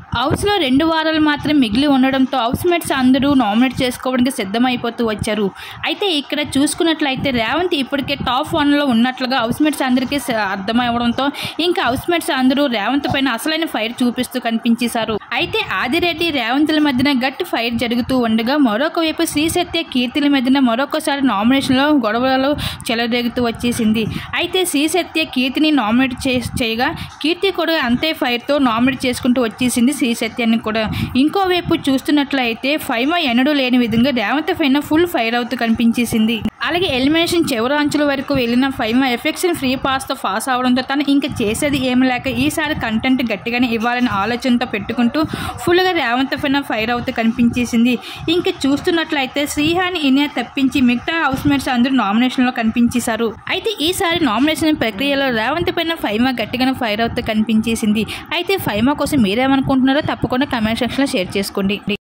హౌస్లో రెండు వారాలు మాత్రం మిగిలి ఉండడంతో హౌస్ మేట్స్ అందరూ నామినేట్ చేసుకోవడానికి సిద్ధమైపోతూ వచ్చారు అయితే ఇక్కడ చూసుకున్నట్లయితే రేవంత్ ఇప్పటికే టాప్ వన్లో ఉన్నట్లుగా హౌస్ మేట్స్ అందరికీ స- అర్థమవడంతో ఇంకా హౌస్ మేట్స్ అందరూ రేవంత్ పైన అసలైన ఫైర్ చూపిస్తూ కనిపించేశారు అయితే ఆదిరెడ్డి రేవంత్ల మధ్యన గట్టి ఫైర్ జరుగుతూ ఉండగా మరొక వైపు శ్రీ సత్య కీర్తిల మధ్యన మరొకసారి నామినేషన్లో గొడవలు చెలరేగుతూ వచ్చేసింది అయితే శ్రీ సత్య కీర్తిని నామినేట్ చే చేయగా కీర్తి కూడా అంతే ఫైర్తో నామినేట్ చేసుకుంటూ వచ్చేసింది శ్రీ సత్యాన్ని కూడా ఇంకోవైపు చూస్తున్నట్లయితే ఫైమా ఎన్నడూ లేని విధంగా రేవంత్ పైన ఫుల్ ఫైర్ అవుతూ కనిపించేసింది అలాగే ఎలిమినేషన్ చివరి అంచుల వరకు వెళ్ళిన ఫైమా ఎఫెక్షన్ ఫ్రీ పాస్తో పాస్ అవడంతో తను ఇంకా చేసేది ఏమి లేక ఈసారి కంటెంట్ గట్టిగానే ఇవ్వాలనే ఆలోచనతో పెట్టుకుంటూ ఫుల్గా రేవంత్ పైన ఫైర్ అవుతూ కనిపించేసింది ఇంకా చూస్తున్నట్లయితే శ్రీహాని ఇనే తప్పించి మిగతా హౌస్ మేట్స్ అందరూ నామినేషన్లో కనిపించేశారు అయితే ఈసారి నామినేషన్ ప్రక్రియలో రేవంత్ పైన ఫైమా గట్టిగానే ఫైర్ అవుతూ కనిపించేసింది అయితే ఫైమా కోసం మీరేమనుకుంటున్నారో తప్పకుండా కమెంట్ సెక్షన్లో షేర్ చేసుకోండి